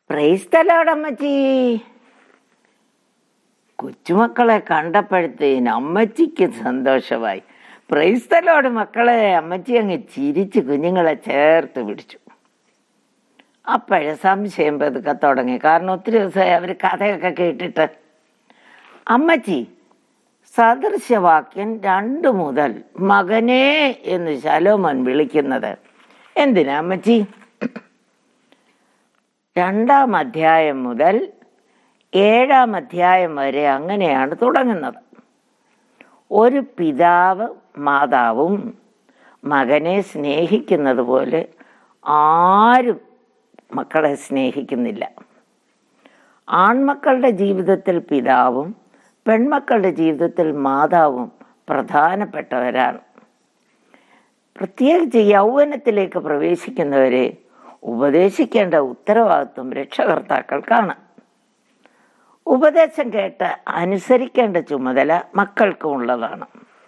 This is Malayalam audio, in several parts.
പ്രൈസ്തലോടമ്മച്ചി കൊച്ചുമക്കളെ കണ്ടപ്പോഴത്തേന് അമ്മച്ചിക്ക് സന്തോഷമായി പ്രൈസ്തലോട് മക്കളെ അമ്മച്ചി അങ്ങ് ചിരിച്ച് കുഞ്ഞുങ്ങളെ ചേർത്ത് പിടിച്ചു അപ്പോഴേ സംശയം പതുക്കെ തുടങ്ങി കാരണം ഒത്തിരി ദിവസമായി അവർ കഥയൊക്കെ കേട്ടിട്ട് അമ്മച്ചി സദൃശവാക്യം രണ്ടു മുതൽ മകനേ എന്ന് ശലോമൻ വിളിക്കുന്നത് എന്തിനാ അമ്മച്ചി രണ്ടാം അധ്യായം മുതൽ ഏഴാം അധ്യായം വരെ അങ്ങനെയാണ് തുടങ്ങുന്നത് ഒരു പിതാവ് മാതാവും മകനെ സ്നേഹിക്കുന്നത് പോലെ ആരും മക്കളെ സ്നേഹിക്കുന്നില്ല ആൺമക്കളുടെ ജീവിതത്തിൽ പിതാവും പെൺമക്കളുടെ ജീവിതത്തിൽ മാതാവും പ്രധാനപ്പെട്ടവരാണ് പ്രത്യേകിച്ച് യൗവനത്തിലേക്ക് പ്രവേശിക്കുന്നവരെ ഉപദേശിക്കേണ്ട ഉത്തരവാദിത്വം രക്ഷകർത്താക്കൾക്കാണ് ഉപദേശം കേട്ട് അനുസരിക്കേണ്ട ചുമതല മക്കൾക്കും ഉള്ളതാണ്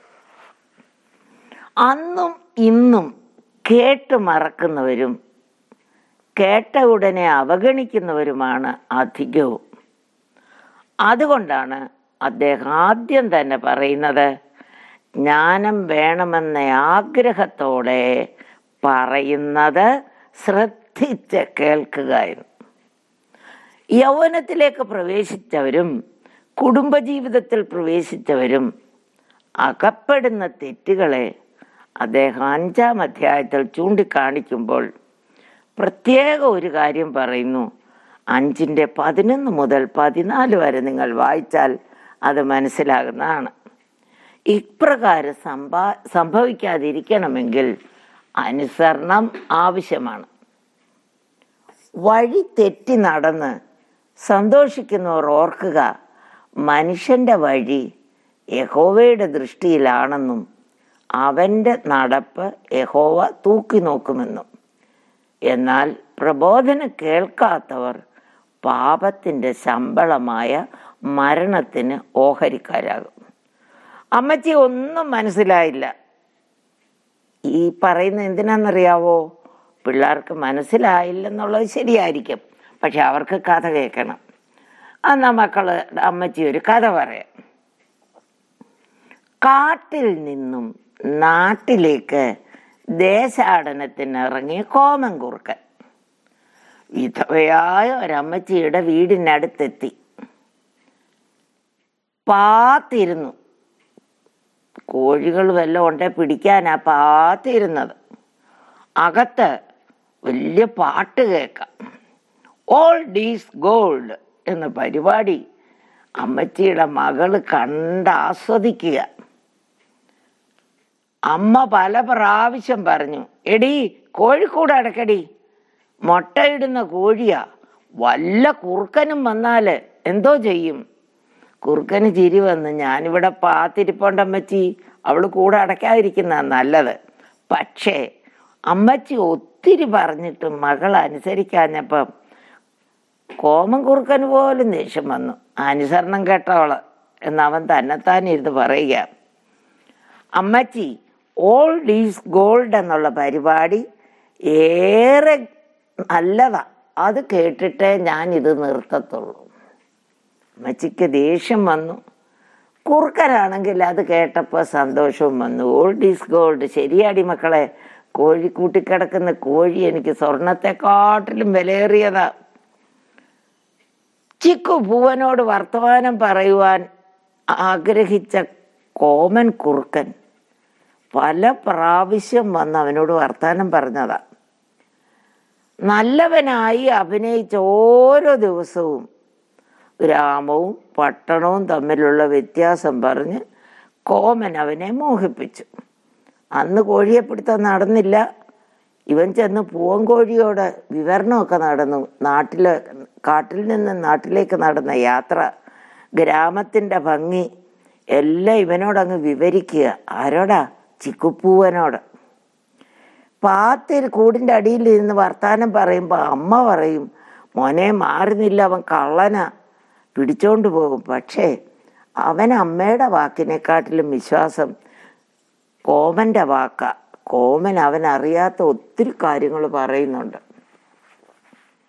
അന്നും ഇന്നും കേട്ട് മറക്കുന്നവരും കേട്ട ഉടനെ അവഗണിക്കുന്നവരുമാണ് അധികവും അതുകൊണ്ടാണ് അദ്ദേഹം ആദ്യം തന്നെ പറയുന്നത് ജ്ഞാനം വേണമെന്ന ആഗ്രഹത്തോടെ പറയുന്നത് ശ്രദ്ധിച്ച് കേൾക്കുക എന്ന് യൗവനത്തിലേക്ക് പ്രവേശിച്ചവരും കുടുംബജീവിതത്തിൽ പ്രവേശിച്ചവരും അകപ്പെടുന്ന തെറ്റുകളെ അദ്ദേഹം അഞ്ചാം അധ്യായത്തിൽ ചൂണ്ടിക്കാണിക്കുമ്പോൾ പ്രത്യേക ഒരു കാര്യം പറയുന്നു അഞ്ചിൻ്റെ പതിനൊന്ന് മുതൽ പതിനാല് വരെ നിങ്ങൾ വായിച്ചാൽ അത് മനസ്സിലാകുന്നതാണ് ഇപ്രകാരം സംഭാ സംഭവിക്കാതിരിക്കണമെങ്കിൽ അനുസരണം ആവശ്യമാണ് വഴി തെറ്റി നടന്ന് സന്തോഷിക്കുന്നവർ ഓർക്കുക മനുഷ്യന്റെ വഴി യഹോവയുടെ ദൃഷ്ടിയിലാണെന്നും അവന്റെ നടപ്പ് യഹോവ തൂക്കി നോക്കുമെന്നും എന്നാൽ പ്രബോധനം കേൾക്കാത്തവർ പാപത്തിന്റെ ശമ്പളമായ മരണത്തിന് ഓഹരിക്കാരാകും അമ്മച്ചി ഒന്നും മനസ്സിലായില്ല ഈ പറയുന്ന എന്തിനാണെന്നറിയാവോ പിള്ളേർക്ക് മനസ്സിലായില്ലെന്നുള്ളത് ശരിയായിരിക്കും പക്ഷെ അവർക്ക് കഥ കേൾക്കണം എന്നാ മക്കള് അമ്മച്ചി ഒരു കഥ പറയാം കാട്ടിൽ നിന്നും നാട്ടിലേക്ക് ദേശാടനത്തിന് ഇറങ്ങിയ കോമൻ കുറുക്കൻ വിധവയായ ഒരമ്മച്ചിയുടെ വീടിനടുത്തെത്തി പാത്തിരുന്നു കോഴികൾ വല്ലതും ഉണ്ടെ പിടിക്കാനാ പാത്തിരുന്നത് അകത്ത് വലിയ പാട്ട് കേൾക്കാം ഓൾ ഡീസ് ഗോൾഡ് എന്ന പരിപാടി അമ്മച്ചിയുടെ മകള് കണ്ട് ആസ്വദിക്കുക അമ്മ പല പ്രാവശ്യം പറഞ്ഞു എടി കോഴിക്കൂട് അടക്കടി മുട്ടയിടുന്ന കോഴിയാ വല്ല കുറുക്കനും വന്നാല് എന്തോ ചെയ്യും കുറുക്കന് ചിരി വന്ന് ഞാനിവിടെ പാത്തിരിപ്പോണ്ടമ്മച്ചി അവള് കൂടെ അടയ്ക്കാതിരിക്കുന്ന നല്ലത് പക്ഷേ അമ്മച്ചി ഒത്തിരി പറഞ്ഞിട്ട് മകൾ അനുസരിക്കാഞ്ഞപ്പം കോമൻ കുറുക്കന് പോലും ദേഷ്യം വന്നു അനുസരണം കേട്ടവള് എന്നവൻ തന്നെത്താനിരുന്ന് പറയുക അമ്മച്ചി ഓൾ ഡീസ് ഗോൾഡ് എന്നുള്ള പരിപാടി ഏറെ നല്ലതാ അത് കേട്ടിട്ടേ ഞാൻ ഇത് നിർത്തത്തുള്ളൂ അമ്മച്ചിക്ക് ദേഷ്യം വന്നു കുറുക്കനാണെങ്കിൽ അത് കേട്ടപ്പോൾ സന്തോഷവും വന്നു ഓൾഡ് ഈസ് ഗോൾഡ് ശരിയാടി മക്കളെ കോഴിക്കൂട്ടി കിടക്കുന്ന കോഴി എനിക്ക് സ്വർണത്തെക്കാട്ടിലും വിലയേറിയതാ ചിക്കു ഭുവനോട് വർത്തമാനം പറയുവാൻ ആഗ്രഹിച്ച കോമൻ കുറുക്കൻ പല പ്രാവശ്യം വന്ന് അവനോട് വർത്താനം പറഞ്ഞതാ നല്ലവനായി അഭിനയിച്ച ഓരോ ദിവസവും ഗ്രാമവും പട്ടണവും തമ്മിലുള്ള വ്യത്യാസം പറഞ്ഞ് കോമൻ അവനെ മോഹിപ്പിച്ചു അന്ന് കോഴിയെ പിടുത്തം നടന്നില്ല ഇവൻ ചെന്ന് പൂവൻകോഴിയോട് വിവരണമൊക്കെ നടന്നു നാട്ടില് കാട്ടിൽ നിന്ന് നാട്ടിലേക്ക് നടന്ന യാത്ര ഗ്രാമത്തിന്റെ ഭംഗി എല്ലാം ഇവനോടങ്ങ് വിവരിക്കുക ആരോടാ ചിക്കുപ്പൂവനോട് പാത്തിൽ കൂടിൻ്റെ അടിയിൽ ഇരുന്ന് വർത്താനം പറയുമ്പോൾ അമ്മ പറയും മോനെ മാറുന്നില്ല അവൻ കള്ളനാ പിടിച്ചോണ്ട് പോകും പക്ഷേ അവൻ അമ്മയുടെ വാക്കിനെക്കാട്ടിലും വിശ്വാസം കോമന്റെ വാക്ക കോമൻ അവൻ അറിയാത്ത ഒത്തിരി കാര്യങ്ങൾ പറയുന്നുണ്ട്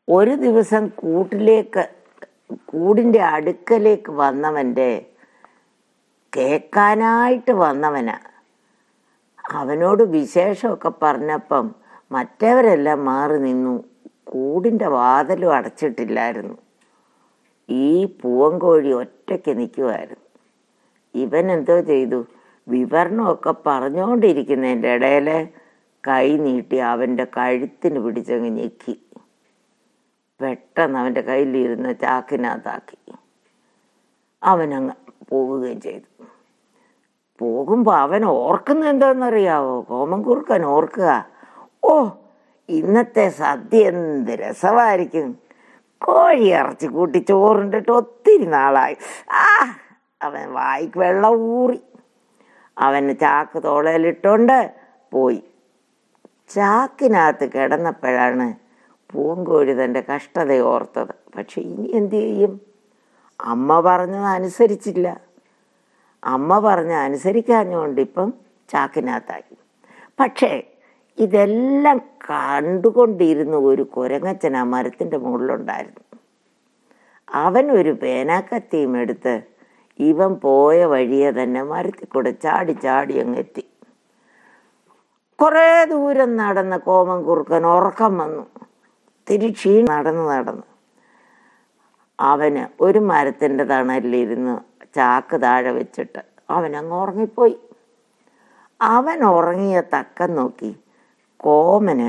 ഒരു ദിവസം കൂട്ടിലേക്ക് കൂടിൻ്റെ അടുക്കലേക്ക് വന്നവൻ്റെ കേൾക്കാനായിട്ട് വന്നവനാ അവനോട് വിശേഷമൊക്കെ പറഞ്ഞപ്പം മറ്റവരെല്ലാം മാറി നിന്നു കൂടിൻ്റെ വാതിലും അടച്ചിട്ടില്ലായിരുന്നു ഈ പൂവൻകോഴി ഒറ്റയ്ക്ക് നിൽക്കുമായിരുന്നു ഇവൻ എന്തോ ചെയ്തു വിവരണമൊക്കെ പറഞ്ഞുകൊണ്ടിരിക്കുന്നതിൻ്റെ ഇടയിൽ കൈ നീട്ടി അവൻ്റെ കഴുത്തിന് പിടിച്ചങ്ങ് ഞെക്കി പെട്ടെന്ന് അവൻ്റെ കയ്യിലിരുന്ന ചാക്കിനകത്താക്കി അവനങ്ങ് പോവുകയും ചെയ്തു പോകുമ്പോൾ അവൻ ഓർക്കുന്ന എന്താണെന്നറിയാവോ കോമൻകുറുക്കൻ ഓർക്കുക ഓ ഇന്നത്തെ സദ്യ എന്ത് രസമായിരിക്കും കോഴി ഇറച്ചി കൂട്ടി ചോറുണ്ടിട്ട് ഒത്തിരി നാളായി ആ അവൻ വായിക്ക് വെള്ളം ഊറി അവന് ചാക്ക് തോളയിലിട്ടോണ്ട് പോയി ചാക്കിനകത്ത് കിടന്നപ്പോഴാണ് പൂങ്കോഴി തൻ്റെ കഷ്ടത ഓർത്തത് പക്ഷെ ഇനി എന്തു ചെയ്യും അമ്മ പറഞ്ഞത് അനുസരിച്ചില്ല അമ്മ പറഞ്ഞ അനുസരിക്കാഞ്ഞുകൊണ്ട് ഇപ്പം ചാക്കിനകത്താക്കി പക്ഷേ ഇതെല്ലാം കണ്ടുകൊണ്ടിരുന്ന ഒരു കുരങ്ങച്ചൻ ആ മരത്തിൻ്റെ മുകളിലുണ്ടായിരുന്നു അവൻ ഒരു പേനാക്കത്തിയും എടുത്ത് ഇവൻ പോയ വഴിയെ തന്നെ മരത്തിൽ കൂടെ ചാടി ചാടി അങ്ങ് എത്തി കുറേ ദൂരം നടന്ന കോമൻ കുറുക്കൻ ഉറക്കം വന്നു തിരിക്ഷീ നടന്ന് നടന്നു അവന് ഒരു മരത്തിൻ്റെ തണലിലിരുന്ന് ചാക്ക് താഴെ വെച്ചിട്ട് അവൻ അങ്ങ് ഉറങ്ങിപ്പോയി അവൻ ഉറങ്ങിയ തക്കം നോക്കി കോമന്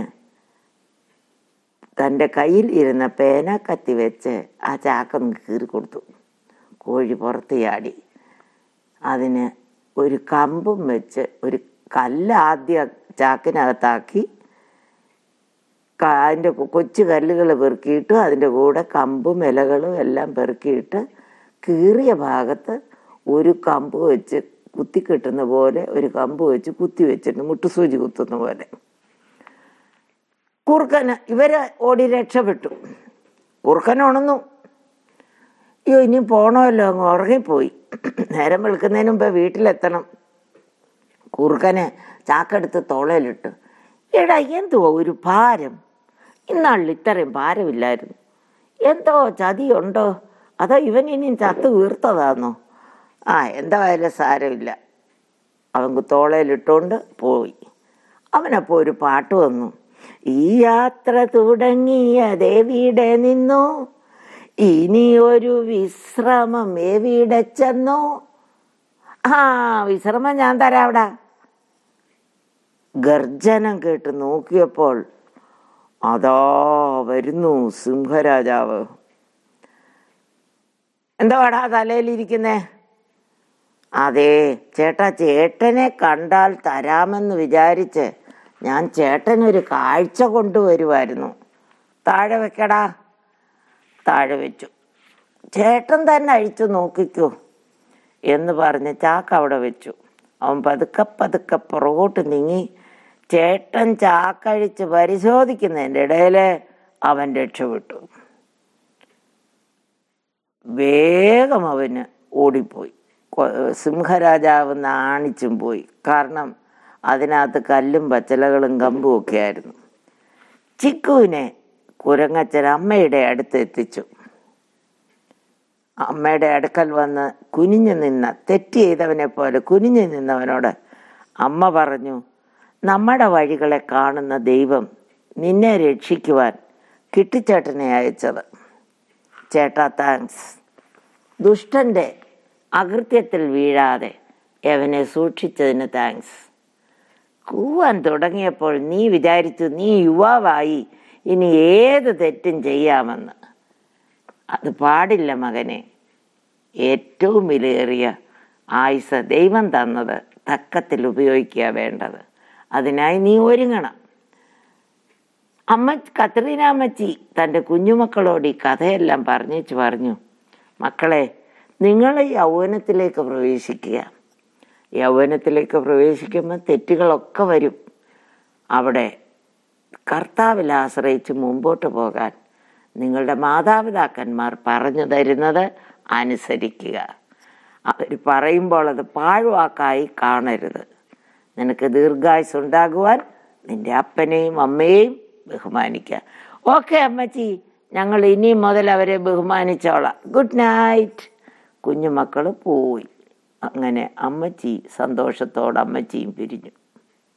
തൻ്റെ കയ്യിൽ ഇരുന്ന പേന കത്തി വെച്ച് ആ ചാക്കൊന്ന് കീറി കൊടുത്തു കോഴി പുറത്ത് ചാടി അതിന് ഒരു കമ്പും വെച്ച് ഒരു കല്ല് ആദ്യം ചാക്കിനകത്താക്കി ക- അതിൻ്റെ കൊ- കൊച്ചു കല്ലുകൾ പെറുക്കിയിട്ട് അതിൻ്റെ കൂടെ കമ്പും ഇലകളും എല്ലാം പെറുക്കിയിട്ട് കീറിയ ഭാഗത്ത് ഒരു കമ്പ് വെച്ച് കുത്തി കിട്ടുന്ന പോലെ ഒരു കമ്പ് വെച്ച് കുത്തി വെച്ചിട്ട് മുട്ടുസൂചി കുത്തുന്ന പോലെ കുറുക്കന് ഇവര് ഓടി രക്ഷപ്പെട്ടു കുറുക്കൻ ഉണന്നു അയ്യോ ഇനി പോണമല്ലോ അങ്ങ് ഉറങ്ങിപ്പോയി നേരം വെളുക്കുന്നതിന് മുമ്പേ വീട്ടിലെത്തണം കുറുക്കനെ ചാക്കെടുത്ത് തോളയിലിട്ട് എടാ എന്തുവാ ഒരു ഭാരം ഇന്നാളിൽ ഇത്രയും ഭാരമില്ലായിരുന്നു എന്തോ ചതിയുണ്ടോ അതോ ഇവൻ ഇനിയും ചത്ത് വീർത്തതാന്നോ ആ എന്തായാലും സാരമില്ല അവൻ തോളയിലിട്ടുകൊണ്ട് പോയി അവനപ്പോൾ ഒരു പാട്ട് വന്നു ഈ യാത്ര തുടങ്ങിയ ദേവിയുടെ നിന്നു ഇനി ഒരു വിശ്രമം എവിടെ ചെന്നോ ആ വിശ്രമം ഞാൻ തരാവിടാ ഗർജനം കേട്ട് നോക്കിയപ്പോൾ അതാ വരുന്നു സിംഹരാജാവ് എന്താടാ തലയിലിരിക്കുന്നേ അതെ ചേട്ടാ ചേട്ടനെ കണ്ടാൽ തരാമെന്ന് വിചാരിച്ച് ഞാൻ ചേട്ടനൊരു കാഴ്ച കൊണ്ടുവരുമായിരുന്നു താഴെ വെക്കടാ താഴെ വെച്ചു ചേട്ടൻ തന്നെ അഴിച്ചു നോക്കിക്കോ എന്ന് പറഞ്ഞ് ചാക്ക് അവിടെ വെച്ചു അവൻ പതുക്കെ പതുക്കെ പുറകോട്ട് നീങ്ങി ചേട്ടൻ ചാക്കഴിച്ച് പരിശോധിക്കുന്നതിൻ്റെ ഇടയിൽ അവൻ രക്ഷപ്പെട്ടു വേഗം അവന് ഓടിപ്പോയി കൊ- സിംഹരാജാവ് നാണിച്ചും പോയി കാരണം അതിനകത്ത് കല്ലും പച്ചലകളും കമ്പും ഒക്കെ ആയിരുന്നു ചിക്കുവിനെ കുരങ്ങച്ചൻ അമ്മയുടെ അടുത്ത് എത്തിച്ചു അമ്മയുടെ അടുക്കൽ വന്ന് കുനിഞ്ഞു നിന്ന തെറ്റ് ചെയ്തവനെ പോലെ കുനിഞ്ഞു നിന്നവനോട് അമ്മ പറഞ്ഞു നമ്മുടെ വഴികളെ കാണുന്ന ദൈവം നിന്നെ രക്ഷിക്കുവാൻ കിട്ടിച്ചേട്ടനെ അയച്ചത് ചേട്ടാ താങ്ക്സ് ദുഷ്ടന്റെ അകൃത്യത്തിൽ വീഴാതെ അവനെ സൂക്ഷിച്ചതിന് താങ്ക്സ് കൂവാൻ തുടങ്ങിയപ്പോൾ നീ വിചാരിച്ചു നീ യുവാവായി ഇനി ഏത് തെറ്റും ചെയ്യാമെന്ന് അത് പാടില്ല മകനെ ഏറ്റവും വിലയേറിയ ആയുസ് ദൈവം തന്നത് തക്കത്തിൽ ഉപയോഗിക്കുക വേണ്ടത് അതിനായി നീ ഒരുങ്ങണം അമ്മ കത്രീനാമ്മച്ചി തൻ്റെ കുഞ്ഞുമക്കളോട് ഈ കഥയെല്ലാം പറഞ്ഞേച്ച് പറഞ്ഞു മക്കളെ നിങ്ങൾ യൗവനത്തിലേക്ക് പ്രവേശിക്കുക യൗവനത്തിലേക്ക് പ്രവേശിക്കുമ്പോൾ തെറ്റുകളൊക്കെ വരും അവിടെ കർത്താവിൽ ആശ്രയിച്ച് മുമ്പോട്ട് പോകാൻ നിങ്ങളുടെ മാതാപിതാക്കന്മാർ പറഞ്ഞു തരുന്നത് അനുസരിക്കുക അവർ പറയുമ്പോൾ അത് പാഴ്വാക്കായി കാണരുത് നിനക്ക് ദീർഘായുസ് ഉണ്ടാകുവാൻ നിന്റെ അപ്പനെയും അമ്മയെയും ബഹുമാനിക്കുക ഓക്കെ അമ്മച്ചി ഞങ്ങൾ ഇനി മുതൽ അവരെ ബഹുമാനിച്ചോളാം ഗുഡ് നൈറ്റ് കുഞ്ഞുമക്കൾ പോയി അങ്ങനെ അമ്മച്ചി സന്തോഷത്തോടെ അമ്മച്ചിയും പിരിഞ്ഞു